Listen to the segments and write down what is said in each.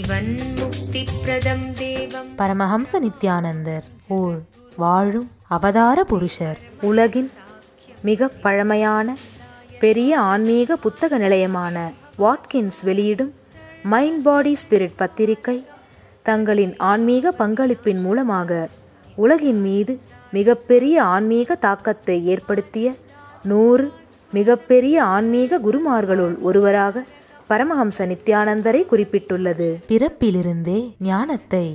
जीवन्मुक्तिप्रदं देवम् பரமஹம்ச நித்யானந்தர் ஓர் வாழும் அவதார புருஷர் உலகின் மிக பழமையான பெரிய ஆன்மீக புத்தக நிலையமான வாட்கின்ஸ் வெளியிடும் மைண்ட் பாடி ஸ்பிரிட் பத்திரிகை தங்களின் ஆன்மீக பங்களிப்பின் மூலமாக உலகின் மீது மிகப்பெரிய ஆன்மீக தாக்கத்தை ஏற்படுத்திய நூறு மிகப்பெரிய ஆன்மீக குருமார்களுள் ஒருவராக பரமஹம்ச நித்யானந்தரை குறிப்பிட்டுள்ளது பிறப்பிலிருந்தே ஞானத்தை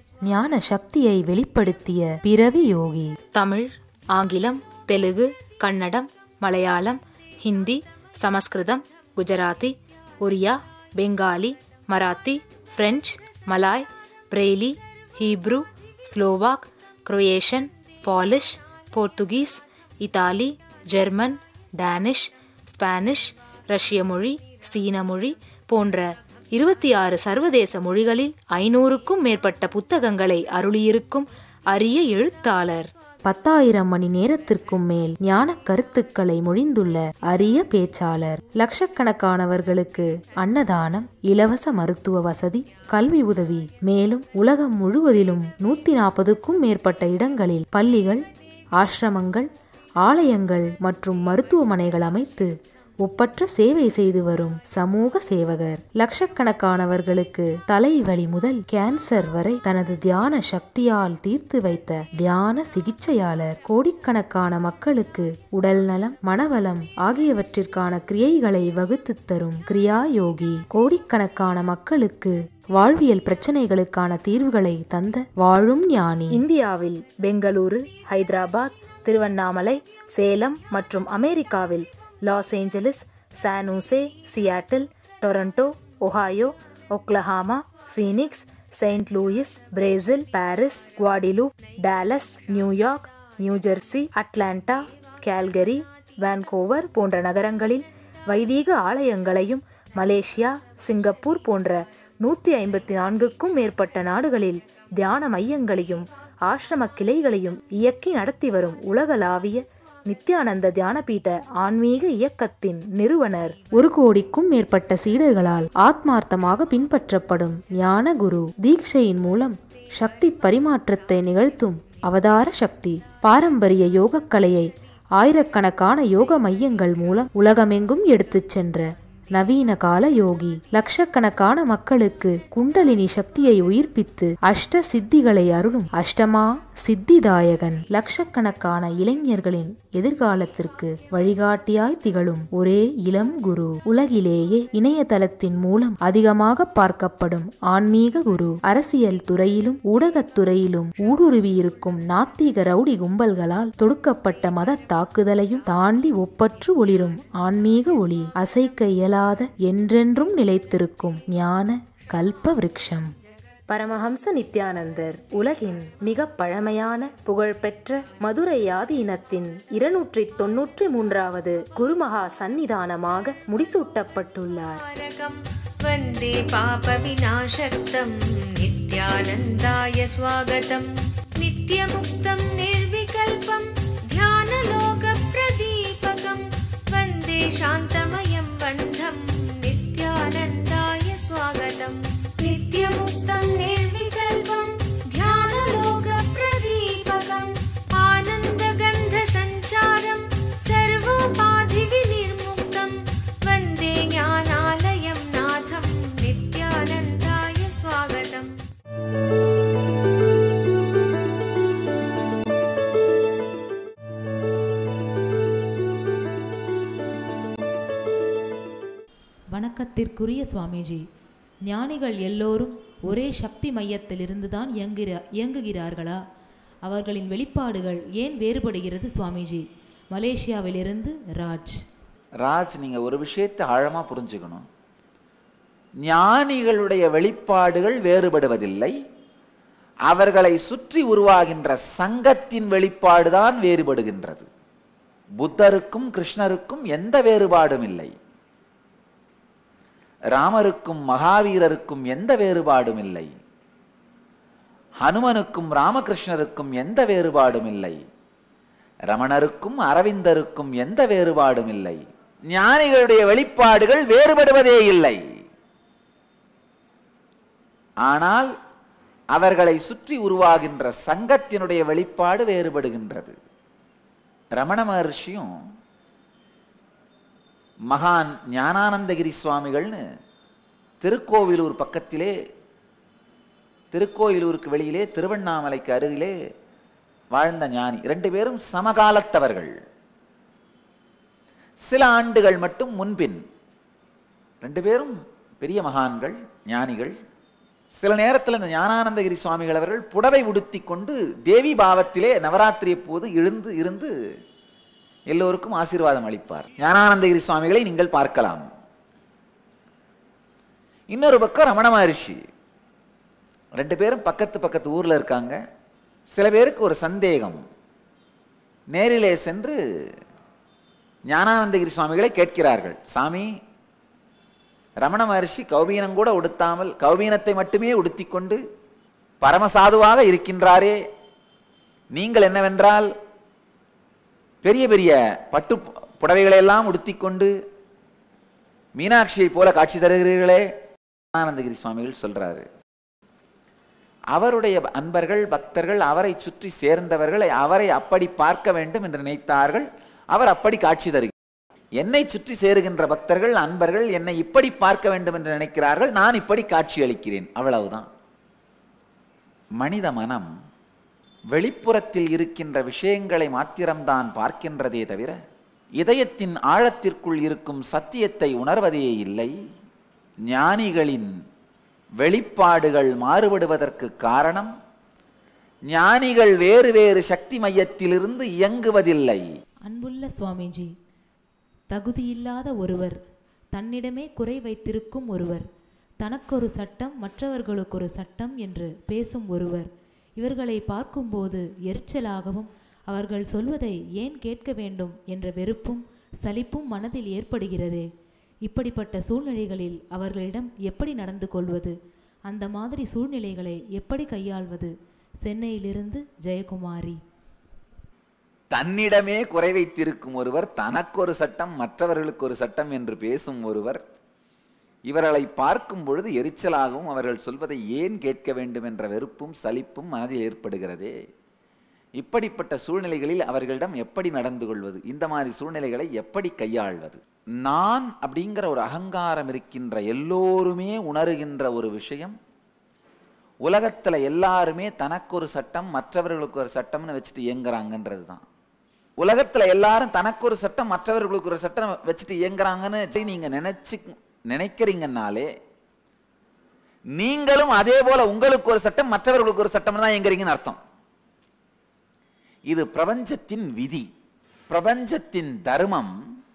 ஞான சக்தியை வெளிப்படுத்திய பிறவி யோகி தமிழ் ஆங்கிலம் தெலுங்கு கன்னடம் மலையாளம் ஹிந்தி சமஸ்கிருதம் Gujarati Oriya Bengali Marathi French Malay Braille Hebrew Slovak Croatian Polish Portuguese Italy German Danish Spanish Russian மொழி சீன மொழி போன்ற இருபத்தி ஆறு சர்வதேச மொழிகளில் ஐநூறுக்கும் மேற்பட்ட புத்தகங்களை அருளியிருக்கும் அரிய எழுத்தாளர் பத்தாயிரம் மணி நேரத்திற்கும் மேல் ஞான கருத்துக்களை மொழிந்துள்ள அரிய பேச்சாளர் லட்சக்கணக்கானவர்களுக்கு அன்னதானம் இலவச மருத்துவ வசதி கல்வி உதவி மேலும் உலகம் முழுவதிலும் நூத்தி நாற்பதுக்கும் மேற்பட்ட இடங்களில் பள்ளிகள் ஆசிரமங்கள் ஆலயங்கள் மற்றும் மருத்துவமனைகள் அமைத்து ஒப்பற்ற சேவை செய்து வரும் சமூக சேவகர் லட்சக்கணக்கானவர்களுக்கு தலைவலி முதல் கேன்சர் வரை தனது தியான சக்தியால் தீர்த்து வைத்த தியான சிகிச்சையாளர் கோடிக்கணக்கான மக்களுக்கு உடல் நலம் மனவளம் ஆகியவற்றிற்கான கிரியைகளை வகுத்து தரும் கிரியா யோகி கோடிக்கணக்கான மக்களுக்கு வாழ்வியல் பிரச்சனைகளுக்கான தீர்வுகளை தந்த வாழும் ஞானி இந்தியாவில் பெங்களூரு ஹைதராபாத் திருவண்ணாமலை சேலம் மற்றும் அமெரிக்காவில் Los Angeles San Jose Seattle Toronto Ohio Oklahoma Phoenix Saint Louis Brazil Paris Guadeloupe Dallas New York New Jersey Atlanta Calgary Vancouver போன்ற நகரங்களில் வைதீக ஆலயங்களையும் மலேசியா சிங்கப்பூர் போன்ற நூற்றி ஐம்பத்தி நான்குக்கும் மேற்பட்ட நாடுகளில் தியான மையங்களையும் ஆசிரம கிளைகளையும் இயக்கி நடத்தி வரும் உலகளாவிய நித்யானந்த தியானபீட ஆன்மீக இயக்கத்தின் நிறுவனர் ஒரு கோடிக்கும் மேற்பட்ட சீடர்களால் ஆத்மார்த்தமாக பின்பற்றப்படும் ஞான குரு தீட்சையின் மூலம் சக்தி பரிமாற்றத்தை நிகழ்த்தும் அவதார சக்தி பாரம்பரிய யோகக்கலையை ஆயிரக்கணக்கான யோக மையங்கள் மூலம் உலகமெங்கும் எடுத்துச் சென்ற நவீன கால யோகி லட்சக்கணக்கான மக்களுக்கு குண்டலினி சக்தியை உயிர்ப்பித்து அஷ்ட சித்திகளை அருளும் அஷ்டமா சித்திதாயகன் லட்சக்கணக்கான இளைஞர்களின் எதிர்காலத்திற்கு வழிகாட்டியாய் திகழும் ஒரே இளம் குரு உலகிலேயே இணையதளத்தின் மூலம் அதிகமாக பார்க்கப்படும் ஆன்மீக குரு அரசியல் துறையிலும் ஊடகத் துறையிலும் ஊடுருவியிருக்கும் நாத்திக ரவுடி கும்பல்களால் தொடுக்கப்பட்ட மத தாக்குதலையும் தாண்டி ஒப்பற்று ஒளிரும் ஆன்மீக ஒளி அசைக்க இயலாத என்றென்றும் நிலைத்திருக்கும் ஞான கல்ப விருட்சம் பரமஹம்ச நித்யானந்தர் உலகின் மிக பழமையான புகழ்பெற்ற மதுரை ஆதீனத்தின் இருநூற்றி தொன்னூற்றி மூன்றாவது குருமகா சந்நிதானமாக முடிசூட்டப்பட்டுள்ளார் तारकं वन्दे पापविनाशक्तं नित्यानन्दाय स्वागतं नित्यमुक्तं निर्विकल्पं ध्यानलोकप्रदीपकं वन्दे शान्तमयं बन्धं नित्यानन्दाय स्वागतं नित्यमुक्तं निर्विकल्पं ध्यानलोकप्रदीपकम् आनन्दगन्धसञ्चारं सर्वोपाधिविनिर्मुक्तं वन्दे ज्ञानालयं नाथं नित्यानन्दाय स्वागतम् வணக்கத்திற்குரிய சுவாமிஜி ஞானிகள் எல்லோரும் ஒரே சக்தி மையத்திலிருந்து தான் இயங்குகிற இயங்குகிறார்களா அவர்களின் வெளிப்பாடுகள் ஏன் வேறுபடுகிறது சுவாமிஜி மலேசியாவிலிருந்து ராஜ் ராஜ் நீங்கள் ஒரு விஷயத்தை ஆழமாக புரிஞ்சுக்கணும் ஞானிகளுடைய வெளிப்பாடுகள் வேறுபடுவதில்லை அவர்களை சுற்றி உருவாகின்ற சங்கத்தின் வெளிப்பாடுதான் வேறுபடுகின்றது புத்தருக்கும் கிருஷ்ணருக்கும் எந்த வேறுபாடும் இல்லை ராமருக்கும் மகாவீரருக்கும் எந்த வேறுபாடும் இல்லை ஹனுமனுக்கும் ராமகிருஷ்ணருக்கும் எந்த வேறுபாடும் இல்லை ரமணருக்கும் அரவிந்தருக்கும் எந்த வேறுபாடும் இல்லை ஞானிகளுடைய வெளிப்பாடுகள் வேறுபடுவதே இல்லை ஆனால் அவர்களை சுற்றி உருவாகின்ற சங்கத்தினுடைய வெளிப்பாடு வேறுபடுகின்றது ரமண மகர்ஷியும் மகான் ஞானானந்தகிரி சுவாமிகள்னு திருக்கோவிலூர் பக்கத்திலே திருக்கோயிலூருக்கு வெளியிலே திருவண்ணாமலைக்கு அருகிலே வாழ்ந்த ஞானி ரெண்டு பேரும் சமகாலத்தவர்கள் சில ஆண்டுகள் மட்டும் முன்பின் ரெண்டு பேரும் பெரிய மகான்கள் ஞானிகள் சில நேரத்தில் இந்த ஞானானந்தகிரி சுவாமிகள் அவர்கள் புடவை உடுத்தி கொண்டு தேவி பாவத்திலே நவராத்திரி போது எழுந்து இருந்து எல்லோருக்கும் ஆசீர்வாதம் அளிப்பார் ஞானானந்தகிரி சுவாமிகளை நீங்கள் பார்க்கலாம் இன்னொரு பக்கம் ரமண மகரிஷி ரெண்டு பேரும் பக்கத்து பக்கத்து ஊர்ல இருக்காங்க சில பேருக்கு ஒரு சந்தேகம் நேரிலே சென்று ஞானானந்தகிரி சுவாமிகளை கேட்கிறார்கள் சாமி ரமண மகர்ஷி கௌபீனம் கூட உடுத்தாமல் கௌபீனத்தை மட்டுமே உடுத்திக்கொண்டு பரமசாதுவாக இருக்கின்றாரே நீங்கள் என்னவென்றால் பெரிய பெரிய பட்டு புடவைகளை எல்லாம் உடுத்திக்கொண்டு மீனாட்சியை போல காட்சி தருகிறீர்களே ஆனந்தகிரி சுவாமிகள் சொல்றாரு அவருடைய அன்பர்கள் பக்தர்கள் அவரை சுற்றி சேர்ந்தவர்கள் அவரை அப்படி பார்க்க வேண்டும் என்று நினைத்தார்கள் அவர் அப்படி காட்சி தருகிறார் என்னை சுற்றி சேருகின்ற பக்தர்கள் அன்பர்கள் என்னை இப்படி பார்க்க வேண்டும் என்று நினைக்கிறார்கள் நான் இப்படி காட்சி அளிக்கிறேன் அவ்வளவுதான் மனித மனம் வெளிப்புறத்தில் இருக்கின்ற விஷயங்களை மாத்திரம்தான் பார்க்கின்றதே தவிர இதயத்தின் ஆழத்திற்குள் இருக்கும் சத்தியத்தை உணர்வதே இல்லை ஞானிகளின் வெளிப்பாடுகள் மாறுபடுவதற்கு காரணம் ஞானிகள் வேறு வேறு சக்தி மையத்திலிருந்து இயங்குவதில்லை அன்புள்ள சுவாமிஜி தகுதியில்லாத ஒருவர் தன்னிடமே குறை வைத்திருக்கும் ஒருவர் தனக்கொரு சட்டம் மற்றவர்களுக்கொரு சட்டம் என்று பேசும் ஒருவர் இவர்களை பார்க்கும்போது எரிச்சலாகவும் அவர்கள் சொல்வதை ஏன் கேட்க வேண்டும் என்ற வெறுப்பும் சலிப்பும் மனதில் ஏற்படுகிறதே இப்படிப்பட்ட சூழ்நிலைகளில் அவர்களிடம் எப்படி நடந்து கொள்வது அந்த மாதிரி சூழ்நிலைகளை எப்படி கையாள்வது சென்னையிலிருந்து ஜெயக்குமாரி தன்னிடமே குறை வைத்திருக்கும் ஒருவர் தனக்கொரு சட்டம் மற்றவர்களுக்கு ஒரு சட்டம் என்று பேசும் ஒருவர் இவர்களை பார்க்கும் பொழுது எரிச்சலாகவும் அவர்கள் சொல்வதை ஏன் கேட்க வேண்டும் என்ற வெறுப்பும் சலிப்பும் மனதில் ஏற்படுகிறதே இப்படிப்பட்ட சூழ்நிலைகளில் அவர்களிடம் எப்படி நடந்து கொள்வது இந்த மாதிரி சூழ்நிலைகளை எப்படி கையாள்வது நான் அப்படிங்கிற ஒரு அகங்காரம் இருக்கின்ற எல்லோருமே உணருகின்ற ஒரு விஷயம் உலகத்துல எல்லாருமே தனக்கு ஒரு சட்டம் மற்றவர்களுக்கு ஒரு சட்டம்னு வச்சுட்டு இயங்குறாங்கன்றது தான் உலகத்துல எல்லாரும் தனக்கு ஒரு சட்டம் மற்றவர்களுக்கு ஒரு சட்டம் வச்சுட்டு இயங்குறாங்கன்னு சரி நீங்க நினைச்சு நினைக்கிறீங்கன்னாலே நீங்களும் அதே போல உங்களுக்கு ஒரு சட்டம் மற்றவர்களுக்கு ஒரு சட்டம் தான் இயங்குறீங்கன்னு அர்த்தம் இது பிரபஞ்சத்தின் விதி பிரபஞ்சத்தின் தர்மம்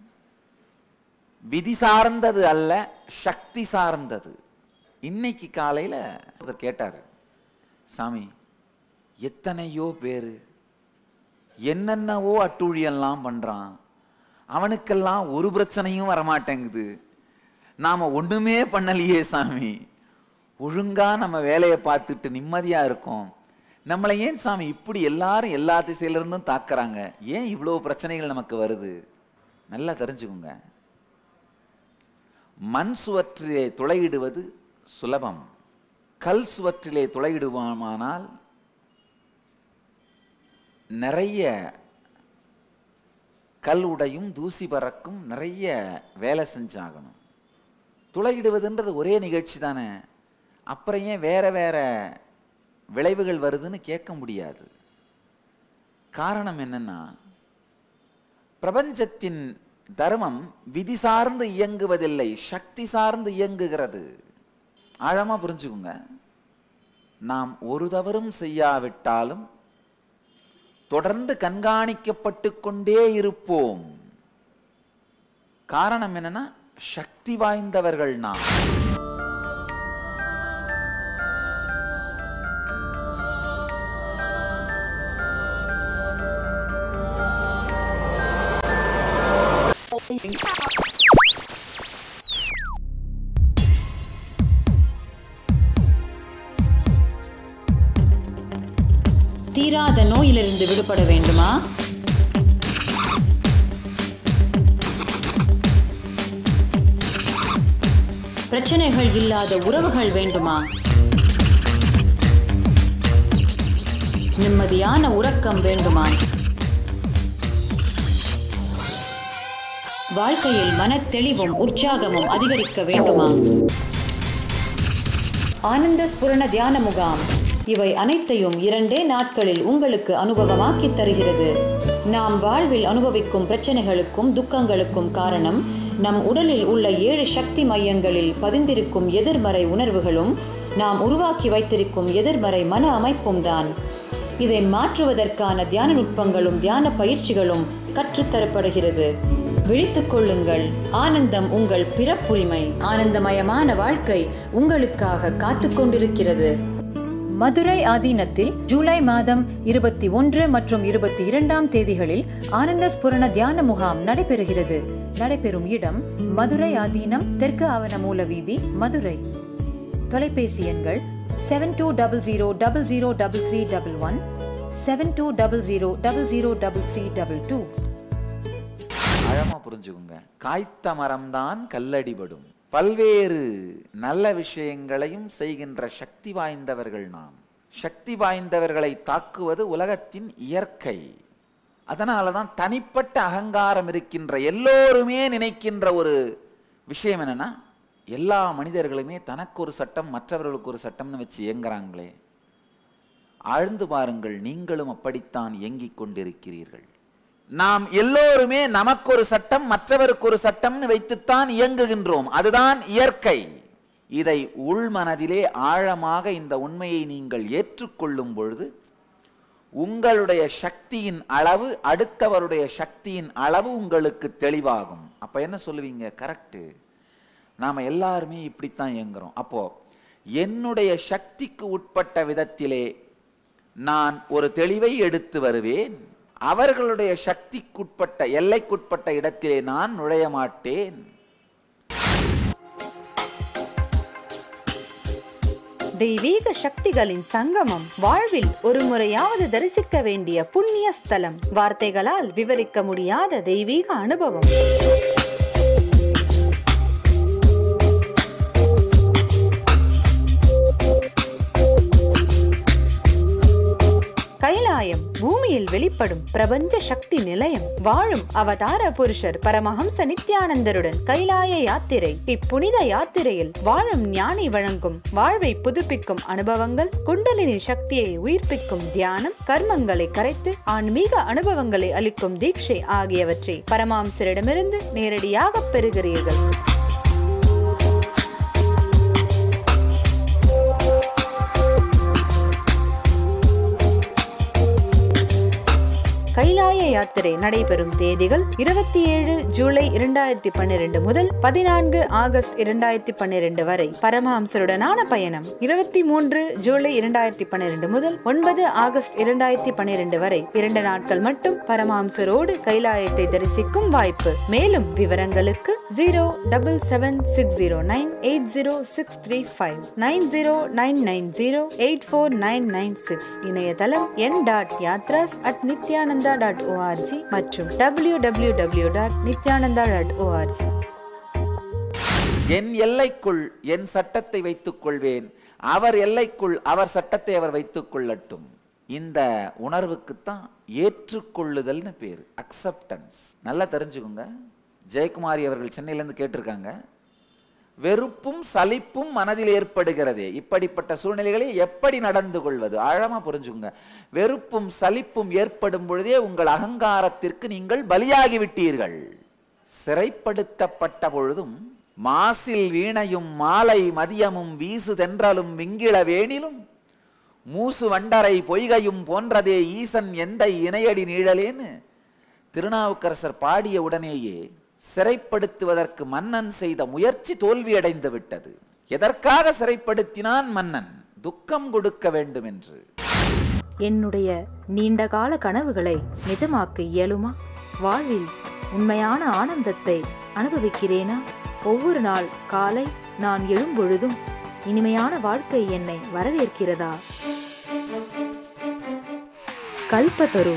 விதி சார்ந்தது அல்ல சக்தி சார்ந்தது இன்னைக்கு காலையில ஒருத்தர் கேட்டார் சாமி எத்தனையோ பேரு என்னென்னவோ அட்டூழியெல்லாம் பண்றான் அவனுக்கெல்லாம் ஒரு பிரச்சனையும் வரமாட்டேங்குது நாம ஒண்ணுமே பண்ணலையே சாமி ஒழுங்கா நம்ம வேலையை பார்த்துட்டு நிம்மதியா இருக்கோம் நம்மளை ஏன் சாமி இப்படி எல்லாரும் எல்லா திசையில இருந்தும் தாக்குறாங்க ஏன் இவ்வளவு பிரச்சனைகள் நமக்கு வருது நல்லா தெரிஞ்சுக்குங்க மண் சுவற்றிலே துளையிடுவது சுலபம் கல் சுவற்றிலே துளையிடுவோமானால் நிறைய கல் உடையும் தூசி பறக்கும் நிறைய வேலை செஞ்சாகணும் துளையிடுவதுன்றது ஒரே நிகழ்ச்சி தானே அப்புறம் ஏன் வேற வேற விளைவுகள் வருதுன்னு கேட்க முடியாது காரணம் என்னன்னா பிரபஞ்சத்தின் தர்மம் விதி சார்ந்து இயங்குவதில்லை சக்தி சார்ந்து இயங்குகிறது ஆழமா புரிஞ்சுக்குங்க நாம் ஒரு தவறும் செய்யாவிட்டாலும் தொடர்ந்து கண்காணிக்கப்பட்டு கொண்டே இருப்போம் காரணம் என்னன்னா சக்தி வாய்ந்தவர்கள் நாம் தீராத நோயிலிருந்து விடுபட வேண்டுமா பிரச்சனைகள் இல்லாத உறவுகள் வேண்டுமா நிம்மதியான உறக்கம் வேண்டுமா வாழ்க்கையில் மனத்தெளிவும் உற்சாகமும் அதிகரிக்க வேண்டுமா ஆனந்த ஸ்புரண தியான முகாம் இவை அனைத்தையும் இரண்டே நாட்களில் உங்களுக்கு அனுபவமாக்கித் தருகிறது நாம் வாழ்வில் அனுபவிக்கும் பிரச்சனைகளுக்கும் துக்கங்களுக்கும் காரணம் நம் உடலில் உள்ள ஏழு சக்தி மையங்களில் பதிந்திருக்கும் எதிர்மறை உணர்வுகளும் நாம் உருவாக்கி வைத்திருக்கும் எதிர்மறை மன அமைப்பும் தான் இதை மாற்றுவதற்கான தியான நுட்பங்களும் தியான பயிற்சிகளும் கற்றுத்தரப்படுகிறது விழித்துக் கொள்ளுங்கள் ஆனந்தம் உங்கள் பிறப்புரிமை ஆனந்தமயமான வாழ்க்கை உங்களுக்காக காத்துக் கொண்டிருக்கிறது மதுரை ஆதீனத்தில் ஜூலை மாதம் இருபத்தி ஒன்று மற்றும் இருபத்தி இரண்டாம் தேதிகளில் ஆனந்த ஸ்புரண தியான முகாம் நடைபெறுகிறது நடைபெறும் இடம் மதுரை ஆதீனம் தெற்கு ஆவணமூல வீதி மதுரை தொலைபேசி எண்கள் seven two double zero double zero double three double one seven two double zero double zero double three double two ஆழமா புரிஞ்சுக்குங்க காய்த்த மரம்தான் கல்லடிபடும் பல்வேறு நல்ல விஷயங்களையும் செய்கின்ற சக்தி வாய்ந்தவர்கள் நாம் சக்தி வாய்ந்தவர்களை தாக்குவது உலகத்தின் இயற்கை அதனால தான் தனிப்பட்ட அகங்காரம் இருக்கின்ற எல்லோருமே நினைக்கின்ற ஒரு விஷயம் என்னன்னா எல்லா மனிதர்களுமே தனக்கு ஒரு சட்டம் மற்றவர்களுக்கு ஒரு சட்டம்னு வச்சு இயங்குறாங்களே ஆழ்ந்து பாருங்கள் நீங்களும் அப்படித்தான் இயங்கிக் கொண்டிருக்கிறீர்கள் நாம் எல்லோருமே நமக்கு ஒரு சட்டம் மற்றவருக்கு ஒரு சட்டம்னு வைத்துத்தான் இயங்குகின்றோம் அதுதான் இயற்கை இதை உள்மனதிலே ஆழமாக இந்த உண்மையை நீங்கள் ஏற்றுக்கொள்ளும் பொழுது உங்களுடைய சக்தியின் அளவு அடுத்தவருடைய சக்தியின் அளவு உங்களுக்கு தெளிவாகும் அப்ப என்ன சொல்லுவீங்க கரெக்டு நாம எல்லாருமே இப்படித்தான் இயங்குறோம் அப்போ என்னுடைய சக்திக்கு உட்பட்ட விதத்திலே நான் ஒரு தெளிவை எடுத்து வருவேன் அவர்களுடைய சக்திக்குட்பட்ட எல்லைக்குட்பட்ட இடத்திலே நான் நுழைய மாட்டேன் தெய்வீக சக்திகளின் சங்கமம் வாழ்வில் ஒரு முறையாவது தரிசிக்க வேண்டிய புண்ணிய ஸ்தலம் வார்த்தைகளால் விவரிக்க முடியாத தெய்வீக அனுபவம் கைலாயம் பூமியில் வெளிப்படும் பிரபஞ்ச சக்தி நிலையம் வாழும் அவதார புருஷர் பரமஹம்ச நித்யானந்தருடன் கைலாய யாத்திரை இப்புனித யாத்திரையில் வாழும் ஞானி வழங்கும் வாழ்வை புதுப்பிக்கும் அனுபவங்கள் குண்டலினி சக்தியை உயிர்ப்பிக்கும் தியானம் கர்மங்களை கரைத்து ஆன்மீக அனுபவங்களை அளிக்கும் தீட்சை ஆகியவற்றை பரமாம்சரிடமிருந்து நேரடியாக பெறுகிறீர்கள் கைலாய யாத்திரை நடைபெறும் தேதிகள் இருபத்தி ஏழு ஜூலை இரண்டாயிரத்தி பன்னிரண்டு முதல் பதினான்கு ஆகஸ்ட் இரண்டாயிரத்தி பன்னிரண்டு வரை பரமஹம்சருடனான பயணம் இருபத்தி மூன்று ஜூலை இரண்டாயிரத்தி பன்னிரண்டு முதல் ஒன்பது ஆகஸ்ட் இரண்டாயிரத்தி பன்னிரண்டு வரை இரண்டு நாட்கள் மட்டும் பரமஹம்சரோடு கைலாயத்தை தரிசிக்கும் வாய்ப்பு மேலும் விவரங்களுக்கு zero double seven six zero nine eight zero six three five nine zero nine nine zero eight four nine nine six இணையதளம் என் dot yatras at Nithyananda dot ORG மற்றும் W W W dot Nithyananda dot ORG என் எல்லைக்குள் என் சட்டத்தை வைத்துக் கொள்வேன் அவர் எல்லைக்குள் அவர் சட்டத்தை அவர் வைத்துக் கொள்ளட்டும் இந்த உணர்வுக்குத்தான் ஏற்றுக்கொள்ளுதல்னு பேர் அக்செப்டன்ஸ் நல்லா தெரிஞ்சுக்கோங்க ஜெயக்குமாரி அவர்கள் சென்னையிலேருந்து கேட்டிருக்காங்க வெறுப்பும் சலிப்பும் மனதில் ஏற்படுகிறதே இப்படிப்பட்ட சூழ்நிலைகளை எப்படி நடந்து கொள்வது ஆழமா புரிஞ்சுங்க வெறுப்பும் சலிப்பும் ஏற்படும் பொழுதே உங்கள் அகங்காரத்திற்கு நீங்கள் பலியாகி விட்டீர்கள் சிறைப்படுத்தப்பட்ட பொழுதும் மாசில் வீணையும் மாலை மதியமும் வீசு தென்றலும் விங்கிள வேணிலும் மூசு வண்டரை பொய்கையும் போன்றதே ஈசன் எந்த இணையடி நீழலேன்னு திருநாவுக்கரசர் பாடிய உடனேயே சிறைப்படுத்துவதற்கு மன்னன் செய்த முயற்சி தோல்வியடைந்து விட்டது எதற்காக சிறைப்படுத்தினான் மன்னன் துக்கம் கொடுக்க வேண்டும் என்று என்னுடைய நீண்டகால கனவுகளை நிஜமாக்க இயலுமா வாழ்வில் உண்மையான ஆனந்தத்தை அனுபவிக்கிறேனா ஒவ்வொரு நாள் காலை நான் எழும்பொழுதும் இனிமையான வாழ்க்கை என்னை வரவேற்கிறதா கல்பத்தரு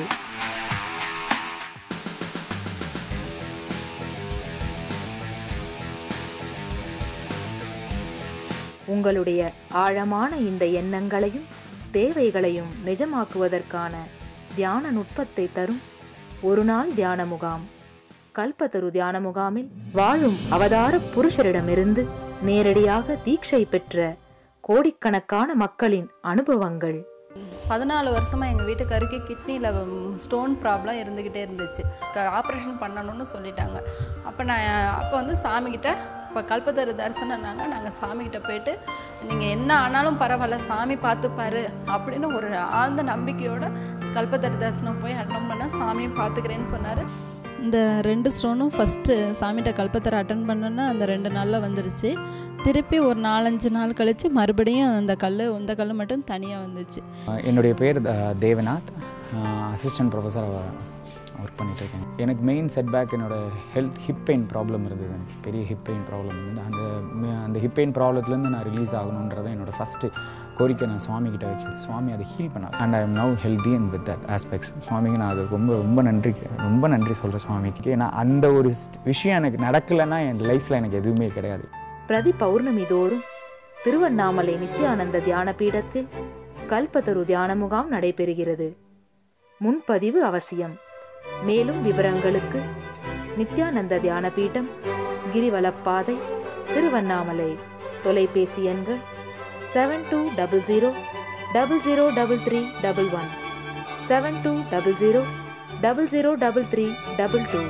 உங்களுடைய ஆழமான இந்த எண்ணங்களையும் தேவைகளையும் நிஜமாக்குவதற்கான தியான நுட்பத்தை தரும் ஒரு நாள் தியான முகாம் கல்பத்தரு தியான முகாமில் வாழும் அவதார புருஷரிடமிருந்து நேரடியாக தீட்சை பெற்ற கோடிக்கணக்கான மக்களின் அனுபவங்கள் பதினாலு வருஷமாக எங்கள் வீட்டுக்காருக்கு கிட்னியில் ஸ்டோன் ப்ராப்ளம் இருந்துக்கிட்டே இருந்துச்சு ஆப்ரேஷன் பண்ணணும்னு சொல்லிட்டாங்க அப்போ நான் அப்போ வந்து சாமிக்கிட்ட இப்போ கல்பத்தரு தரிசனம்னாங்க நாங்கள் சாமிக்கிட்ட போயிட்டு நீங்கள் என்ன ஆனாலும் பரவாயில்ல சாமி பார்த்துப்பாரு அப்படின்னு ஒரு ஆழ்ந்த நம்பிக்கையோட கல்பத்தரு தரிசனம் போய் அட்டன் பண்ண சாமியும் பார்த்துக்கிறேன்னு சொன்னார் இந்த ரெண்டு ஸ்டோனும் ஃபஸ்ட்டு சாமிகிட்ட கல்பத்தரை அட்டன் பண்ணோன்னா அந்த ரெண்டு நாளில் வந்துருச்சு திருப்பி ஒரு நாலஞ்சு நாள் கழித்து மறுபடியும் அந்த கல் இந்த கல் மட்டும் தனியாக வந்துச்சு என்னுடைய பேர் த- தேவநாத் அசிஸ்டன்ட் ப்ரொஃபஸர் ஒர்க் பண்ணிகிட்ருக்கேன் எனக்கு மெயின் செட்பேக் என்னோட ஹெல்த் ஹிப் பெயின் ப்ராப்ளம் இருந்தது எனக்கு பெரிய ஹிப் பெயின் ப்ராப்ளம் இருந்தது அந்த ம- அந்த ஹிப் பெயின் ப்ராப்ளத்துலேருந்து நான் ரிலீஸ் ஆகணுன்றதை என்னோட ஃபஸ்ட்டு கோரிக்கை நான் சுவாமி கிட்ட வச்சு சுவாமி அதை ஹீல் பண்ணார் and I am now healthy and with that aspects சுவாமிக்கு நான் அது ரொம்ப ரொம்ப நன்றி ரொம்ப நன்றி சொல்கிறேன் சுவாமிக்கு ஏன்னா அந்த ஒரு st- விஷயம் எனக்கு நடக்கலைன்னா என் லைஃப்பில் எனக்கு எதுவுமே கிடையாது பிரதி பௌர்ணமி தோறும் திருவண்ணாமலை நித்யானந்த தியான பீடத்தில் கல்பத்தரு தியான முகாம் நடைபெறுகிறது முன்பதிவு அவசியம் மேலும் விவரங்களுக்கு நித்யானந்த தியான பீடம் கிரிவலப்பாதை திருவண்ணாமலை தொலைபேசி எண்கள் seven two double zero double zero double three double one seven two double zero double zero double three double two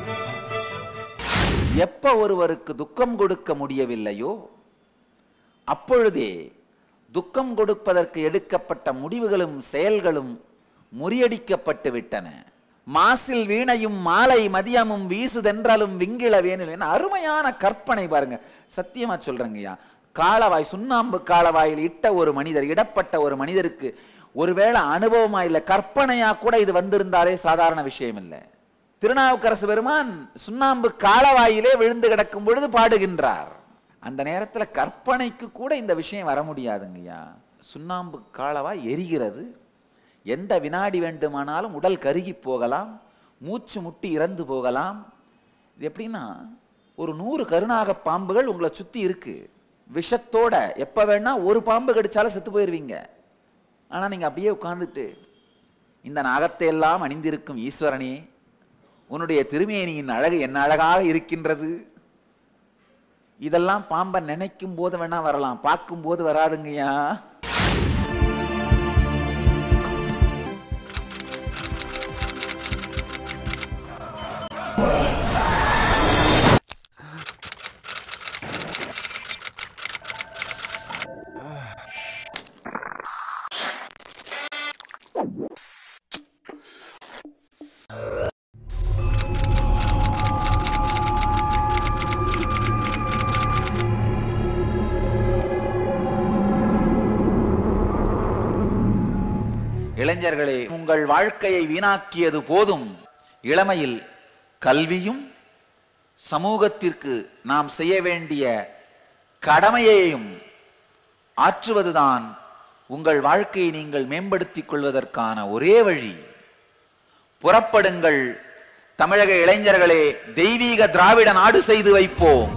எப்ப ஒருவருக்கு துக்கம் கொடுக்க முடியவில்லையோ அப்பொழுதே துக்கம் கொடுப்பதற்கு எடுக்கப்பட்ட முடிவுகளும் செயல்களும் முறியடிக்கப்பட்டு விட்டன மாசில் வீணையும் மாலை மதியமும் வீசுதென்றாலும் விங்கிள வேணும் அருமையான கற்பனை பாருங்க சத்தியமா சொல்றேங்கய்யா காளவாய் சுண்ணாம்பு காளவாயில் இட்ட ஒரு மனிதர் இடப்பட்ட ஒரு மனிதருக்கு ஒருவேளை அனுபவமா இல்ல கற்பனையா கூட இது வந்திருந்தாலே சாதாரண விஷயம் இல்லை திருநாவுக்கரசு பெருமான் சுண்ணாம்பு காலவாயிலே விழுந்து கிடக்கும் பொழுது பாடுகின்றார் அந்த நேரத்துல கற்பனைக்கு கூட இந்த விஷயம் வர முடியாதுங்கய்யா சுண்ணாம்பு காலவாய் எரிகிறது எந்த வினாடி வேண்டுமானாலும் உடல் கருகி போகலாம் மூச்சு முட்டி இறந்து போகலாம் இது எப்படின்னா ஒரு நூறு கருணாக பாம்புகள் உங்களை சுத்தி இருக்கு விஷத்தோட எப்ப வேணா ஒரு பாம்பு கடிச்சாலும் செத்து போயிருவீங்க ஆனா நீங்க அப்படியே உட்கார்ந்துட்டு இந்த நாகத்தை எல்லாம் அணிந்திருக்கும் ஈஸ்வரனே உன்னுடைய திருமேனியின் அழகு என்ன அழகாக இருக்கின்றது இதெல்லாம் பாம்பை நினைக்கும் போது வேணா வரலாம் பார்க்கும் போது வராதுங்கய்யா இளைஞர்களே உங்கள் வாழ்க்கையை வீணாக்கியது போதும் இளமையில் கல்வியும் சமூகத்திற்கு நாம் செய்ய வேண்டிய கடமையையும் ஆற்றுவதுதான் உங்கள் வாழ்க்கையை நீங்கள் மேம்படுத்திக் கொள்வதற்கான ஒரே வழி புறப்படுங்கள் தமிழக இளைஞர்களே தெய்வீக திராவிட நாடு செய்து வைப்போம்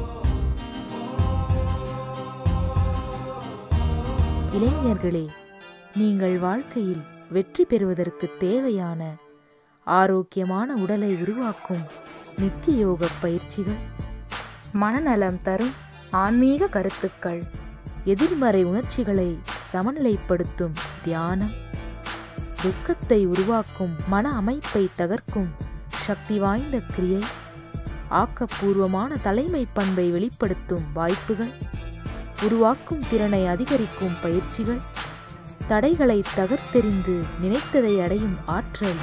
இளைஞர்களே நீங்கள் வாழ்க்கையில் வெற்றி பெறுவதற்கு தேவையான ஆரோக்கியமான உடலை உருவாக்கும் நித்திய யோக பயிற்சிகள் மனநலம் தரும் ஆன்மீக கருத்துக்கள் எதிர்மறை உணர்ச்சிகளை சமநிலைப்படுத்தும் தியானம் துக்கத்தை உருவாக்கும் மன அமைப்பை தகர்க்கும் சக்தி வாய்ந்த கிரியை ஆக்கப்பூர்வமான தலைமை பண்பை வெளிப்படுத்தும் வாய்ப்புகள் உருவாக்கும் திறனை அதிகரிக்கும் பயிற்சிகள் தடைகளை தகர்த்தெறிந்து நினைத்ததை அடையும் ஆற்றல்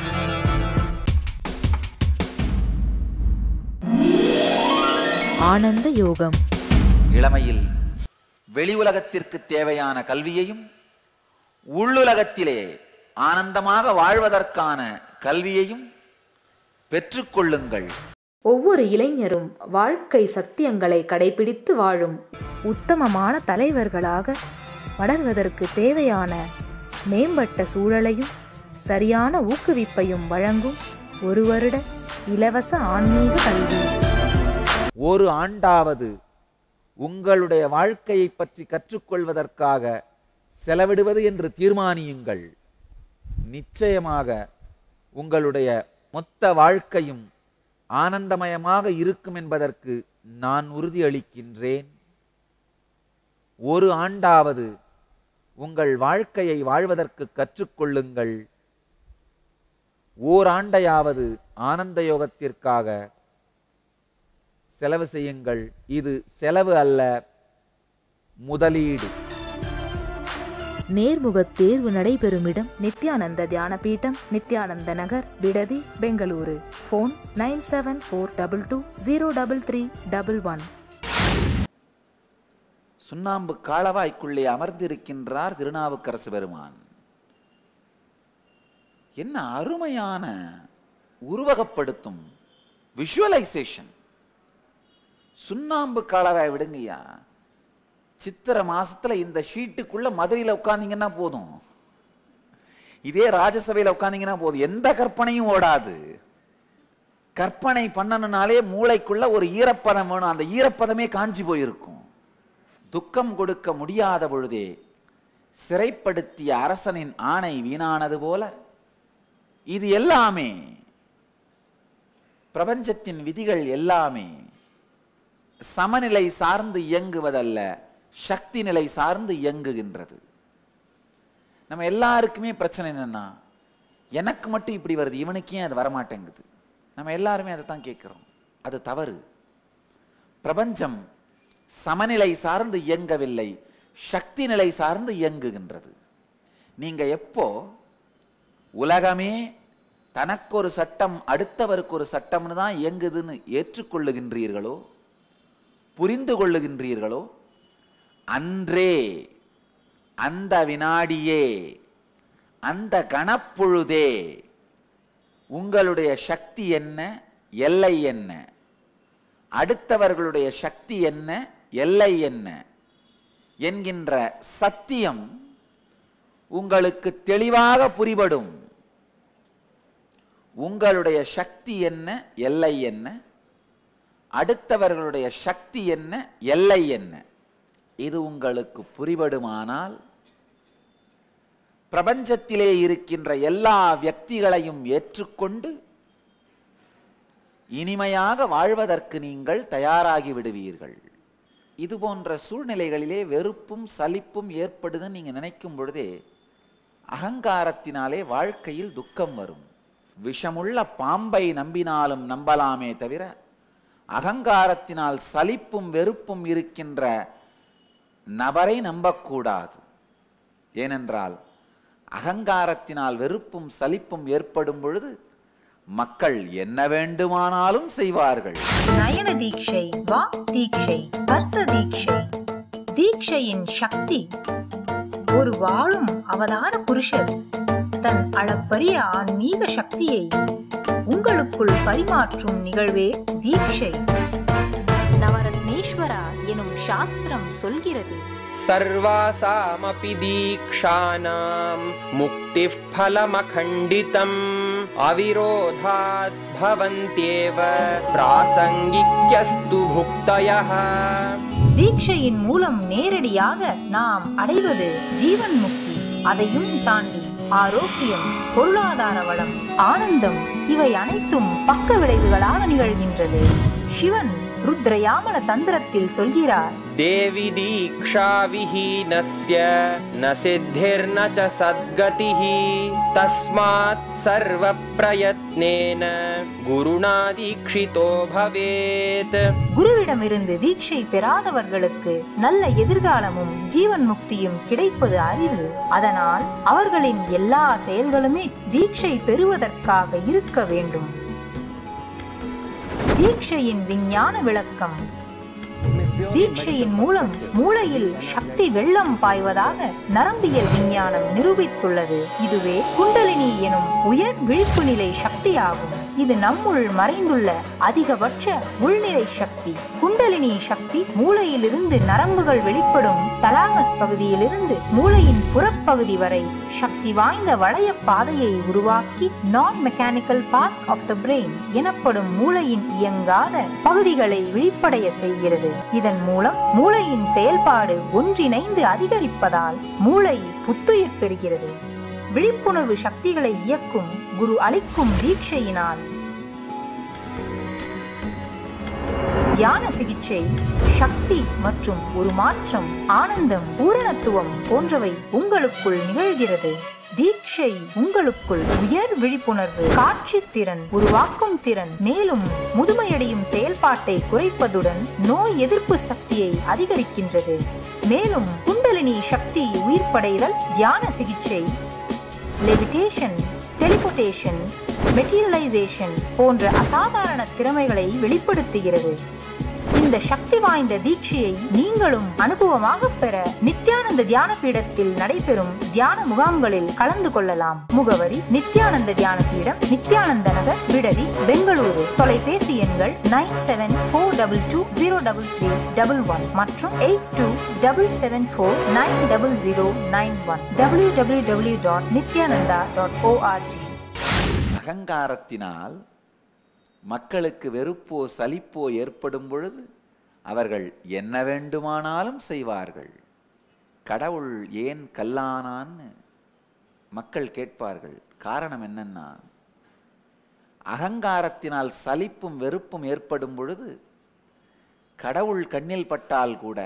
ஆனந்த யோகம் இளமையில் வெளி உலகத்திற்கு தேவையான கல்வியையும் உள்ளுலகத்திலே ஆனந்தமாக வாழ்வதற்கான கல்வியையும் பெற்றுக்கொள்ளுங்கள் ஒவ்வொரு இளைஞரும் வாழ்க்கை சத்தியங்களை கடைபிடித்து வாழும் உத்தமமான தலைவர்களாக வளர்வதற்கு தேவையான மேம்பட்ட சூழலையும் சரியான ஊக்குவிப்பையும் வழங்கும் ஒரு வருட இலவச ஆன்மீக கல்வி ஒரு ஆண்டாவது உங்களுடைய வாழ்க்கையை பற்றி கற்றுக்கொள்வதற்காக செலவிடுவது என்று தீர்மானியுங்கள் நிச்சயமாக உங்களுடைய மொத்த வாழ்க்கையும் ஆனந்தமயமாக இருக்கும் என்பதற்கு நான் உறுதியளிக்கின்றேன் ஒரு ஆண்டாவது உங்கள் வாழ்க்கையை வாழ்வதற்கு கற்றுக்கொள்ளுங்கள் ஓராண்டையாவது ஆனந்த யோகத்திற்காக செலவு செய்யுங்கள் இது செலவு அல்ல முதலீடு நேர்முகத் தேர்வு நடைபெறும் இடம் Nithyananda Dhyana Peetam Nithyananda Nagar Bidadi Bengaluru phone nine seven four double two zero double three double one சுண்ணாம்பு காளவாய்க்குள்ளே அமர்ந்திருக்கின்றார் திருநாவுக்கரசு பெருமான் என்ன அருமையான உருவகப்படுத்தும் விஷுவலைசேஷன் சுண்ணாம்பு காளவாய் விடுங்கய்யா சித்திரை மாசத்துல இந்த ஷீட்டுக்குள்ள மதுரையில் உட்கார்ந்தீங்கன்னா போதும் இதே ராஜசபையில் உட்கார்ந்தீங்கன்னா போதும் எந்த கற்பனையும் ஓடாது கற்பனை பண்ணணும்னாலே மூளைக்குள்ள ஒரு ஈரப்பதம் வேணும் அந்த ஈரப்பதமே காஞ்சி போயிருக்கும் துக்கம் கொடுக்க முடியாத பொழுதே சிறைப்படுத்திய அரசனின் ஆணை வீணானது போல இது எல்லாமே பிரபஞ்சத்தின் விதிகள் எல்லாமே சமநிலை சார்ந்து இயங்குவதல்ல சக்தி நிலை சார்ந்து இயங்குகின்றது நம்ம எல்லாருக்குமே பிரச்சனை என்னன்னா எனக்கு மட்டும் இப்படி வருது இவனுக்கு ஏன் அது வரமாட்டேங்குது நம்ம எல்லாருமே அதை தான் கேட்குறோம் அது தவறு பிரபஞ்சம் சமநிலை சார்ந்து இயங்கவில்லை சக்தி நிலை சார்ந்து இயங்குகின்றது நீங்க எப்போ உலகமே தனக்கு ஒரு சட்டம் அடுத்தவருக்கு ஒரு சட்டம்னு தான் இயங்குதுன்னு ஏற்றுக்கொள்ளுகின்றீர்களோ புரிந்து கொள்ளுகின்றீர்களோ அன்றே அந்த வினாடியே அந்த கணப்பொழுதே உங்களுடைய சக்தி என்ன எல்லை என்ன அடுத்தவர்களுடைய சக்தி என்ன எல்லை என்ன என்கின்ற சத்தியம் உங்களுக்கு தெளிவாக புரிபடும் உங்களுடைய சக்தி என்ன எல்லை என்ன அடுத்தவர்களுடைய சக்தி என்ன எல்லை என்ன இது உங்களுக்கு புரிபடுமானால் பிரபஞ்சத்திலே இருக்கின்ற எல்லா வியக்திகளையும் ஏற்றுக்கொண்டு இனிமையாக வாழ்வதற்கு நீங்கள் தயாராகி விடுவீர்கள் இது போன்ற சூழ்நிலைகளிலே வெறுப்பும் சலிப்பும் ஏற்படுதுன்னு நீங்க நினைக்கும் பொழுதே அகங்காரத்தினாலே வாழ்க்கையில் துக்கம் வரும் விஷமுள்ள பாம்பை நம்பினாலும் நம்பலாமே தவிர அகங்காரத்தினால் சலிப்பும் வெறுப்பும் இருக்கின்ற நபரை நம்பக்கூடாது ஏனென்றால் அகங்காரத்தினால் வெறுப்பும் சலிப்பும் ஏற்படும் பொழுது மக்கள் என்ன வேண்டுமானாலும் செய்வார்கள் நயன தீட்சை வாக் தீட்சை ஸ்பர்ச தீட்சை தீட்சையின் சக்தி ஒரு வாழும் அவதார புருஷர் தன் அளப்பரிய ஆன்மீக சக்தியை உங்களுக்குள் பரிமாற்றும் நிகழ்வே தீட்சை நவரத்னேஸ்வரா எனும் சாஸ்திரம் சொல்கிறது सर्वासामपि दीक्षानां मुक्तिः फलमखण्डितम् अविरोधात् भवन्त्येव प्रासङ्गिक्यस्तु भुक्तयः தீட்சையின் மூலம் நேரடியாக நாம் அடைவது ஜீவன் முக்தி அதையும் தாண்டி ஆரோக்கியம் பொருளாதார வளம் ஆனந்தம் இவை அனைத்தும் பக்க விளைவுகளாக நிகழ்கின்றது சிவன் ருத்ரயாமல தந்திரத்தில் சொல்கிறார் देवि दीक्षाविहीनस्य न सिद्धिर्न च सद्गतिः तस्मात् सर्वप्रयत्नेन गुरुणा दीक्षितो भवेत् குருவிடமிருந்து தீட்சை பெறாதவர்களுக்கு நல்ல எதிர்காலமும் ஜீவன் முக்தியும் கிடைப்பது அரிது அதனால் அவர்களின் எல்லா செயல்களுமே தீட்சை பெறுவதற்காக இருக்க வேண்டும் தீட்சையின் விஞ்ஞான விளக்கம் தீட்சையின் மூலம் மூளையில் சக்தி வெள்ளம் பாய்வதாக நரம்பியல் விஞ்ஞானம் நிரூபித்துள்ளது இதுவே குண்டலினி எனும் உயர் விழிப்பு நிலை சக்தியாகும் இது நம்முள் மறைந்துள்ள அதிகபட்ச உள்நிலை சக்தி குண்டலினி சக்தி மூளையிலிருந்து நரம்புகள் வெளிப்படும் தலாமஸ் பகுதியிலிருந்து மூளையின் புறப்பகுதி வரை சக்தி வாய்ந்த வளைய பாதையை உருவாக்கி நான் mechanical parts of the brain எனப்படும் மூளையின் இயங்காத பகுதிகளை விழிப்படைய செய்கிறது இதன் மூலம் மூளையின் செயல்பாடு ஒன்றிணைந்து அதிகரிப்பதால் மூளை புத்துயிர் பெறுகிறது விழிப்புணர்வு சக்திகளை இயக்கும் குரு அளிக்கும் தீட்சையினால் தியான சிகிச்சை சக்தி மற்றும் ஒரு மாற்றம் ஆனந்தம் பூரணத்துவம் போன்றவை உங்களுக்குள் நிகழ்கிறது தீட்சை உங்களுக்குள் உயர் விழிப்புணர்வு காட்சி திறன் உருவாக்கும் திறன் மேலும் முதுமையடையும் செயல்பாட்டை குறைப்பதுடன் நோய் எதிர்ப்பு சக்தியை அதிகரிக்கின்றது மேலும் குண்டலினி சக்தி உயிர்ப்படைதல் தியான சிகிச்சை லெவிடேஷன் டெலிபோர்டேஷன் மெட்டீரியலைசேஷன் போன்ற அசாதாரண திறமைகளை வெளிப்படுத்துகிறது இந்த சக்தி வாய்ந்த தீட்சையை நீங்களும் அனுபவமாக பெற நித்யானந்த தியான பீடத்தில் நடைபெறும் தியான முகாம்களில் கலந்து கொள்ளலாம் முகவரி நித்யானந்த தியான பீடம் நித்யானந்த நகர் விடதி பெங்களூரு தொலைபேசி எண்கள் nine seven four double two zero double three double one மற்றும் eight two double seven four nine double zero nine one W W W dot Nithyananda dot ORG அகங்காரத்தினால் மக்களுக்கு வெறுப்போ சலிப்போ ஏற்படும் பொழுது அவர்கள் என்ன வேண்டுமானாலும் செய்வார்கள் கடவுள் ஏன் கல்லானான்னு மக்கள் கேட்பார்கள் காரணம் என்னன்னா அகங்காரத்தினால் சலிப்பும் வெறுப்பும் ஏற்படும் பொழுது கடவுள் கண்ணில் பட்டால் கூட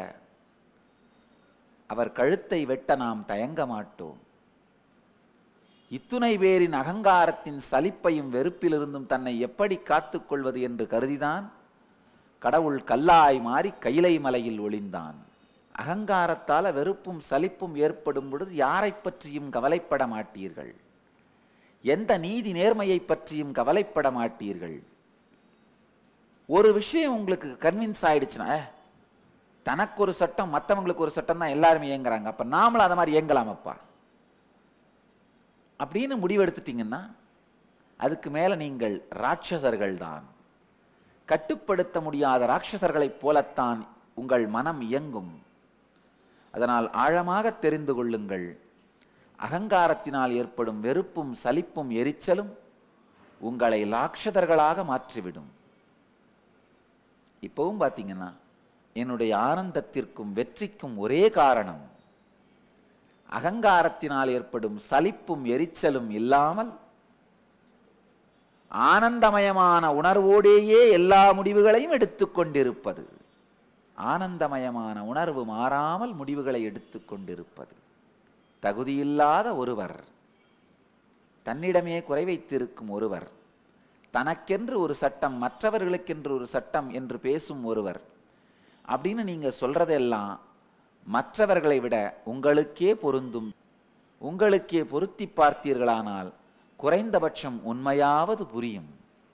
அவர் கழுத்தை வெட்ட நாம் தயங்க மாட்டோம் இத்துணை பேரின் அகங்காரத்தின் சலிப்பையும் வெறுப்பிலிருந்தும் தன்னை எப்படி காத்துக்கொள்வது என்று கருதிதான் கடவுள் கல்லாய் மாறி கைலை மலையில் ஒளிந்தான் அகங்காரத்தால வெறுப்பும் சலிப்பும் ஏற்படும் பொழுது யாரை பற்றியும் கவலைப்பட மாட்டீர்கள் எந்த நீதி நேர்மையை பற்றியும் கவலைப்பட மாட்டீர்கள் ஒரு விஷயம் உங்களுக்கு கன்வின்ஸ் ஆயிடுச்சுன்னா "ஏ, தனக்கு ஒரு சட்டம் மற்றவங்களுக்கு ஒரு சட்டம் தான் எல்லாருமே இயங்குறாங்க அப்ப நாமளும் அதை மாதிரி இயங்கலாமப்பா அப்படின்னு முடிவெடுத்துட்டீங்கன்னா அதுக்கு மேல நீங்கள் ராட்சசர்கள் தான் கட்டுப்படுத்த முடியாத ராட்சசர்களைப் போலத்தான் உங்கள் மனம் இயங்கும் அதனால் ஆழமாக தெரிந்து கொள்ளுங்கள் அகங்காரத்தினால் ஏற்படும் வெறுப்பும் சலிப்பும் எரிச்சலும் உங்களை ராட்சதர்களாக மாற்றிவிடும் இப்பவும் பார்த்தீங்கன்னா என்னுடைய ஆனந்தத்திற்கும் வெற்றிக்கும் ஒரே காரணம் அகங்காரத்தினால் ஏற்படும் சலிப்பும் எரிச்சலும் இல்லாமல் ஆனந்தமயமான உணர்வோடேயே எல்லா முடிவுகளையும் எடுத்துக்கொண்டிருப்பது ஆனந்தமயமான உணர்வு மாறாமல் முடிவுகளை எடுத்துக்கொண்டிருப்பது தகுதியில்லாத ஒருவர் தன்னிடமே குறை வைத்திருக்கும் ஒருவர் தனக்கென்று ஒரு சட்டம் மற்றவர்களுக்கென்று ஒரு சட்டம் என்று பேசும் ஒருவர் அப்படின்னு நீங்க சொல்றதெல்லாம் மற்றவர்களை விட உங்களுக்கே பொருந்தும் உங்களுக்கே பொருத்தி பார்த்தீர்களானால் குறைந்தபட்சம் உண்மையாவது புரியும்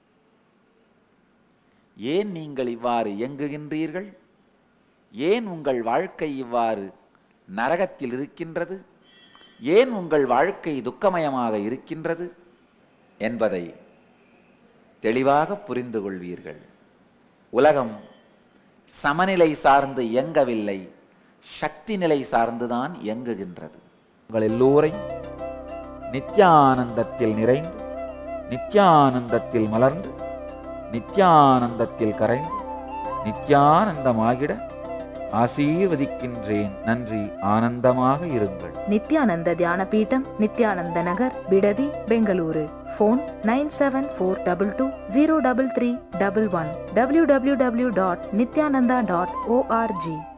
ஏன் நீங்கள் இவ்வாறு இயங்குகின்றீர்கள் ஏன் உங்கள் வாழ்க்கை இவ்வாறு நரகத்தில் இருக்கின்றது ஏன் உங்கள் வாழ்க்கை துக்கமயமாக இருக்கின்றது என்பதை தெளிவாக புரிந்து கொள்வீர்கள் உலகம் சமநிலை சார்ந்து இயங்கவில்லை சக்தி நிலை சார்ந்துதான் இயங்குகின்றது உங்கள் எல்லோரையும் நித்யானந்தத்தில் நிறைந்து நித்யானந்தத்தில் மலர்ந்து நித்யானந்தத்தில் கரைந்து நித்யானந்தமாகிட ஆசீர்வதிக்கின்றேன் நன்றி ஆனந்தமாக இருங்கள் Nithyananda Dhyana Peetam Nithyananda Nagar Bidadi Bengaluru phone nine seven four double two zero double three double one W W W dot Nithyananda dot O R G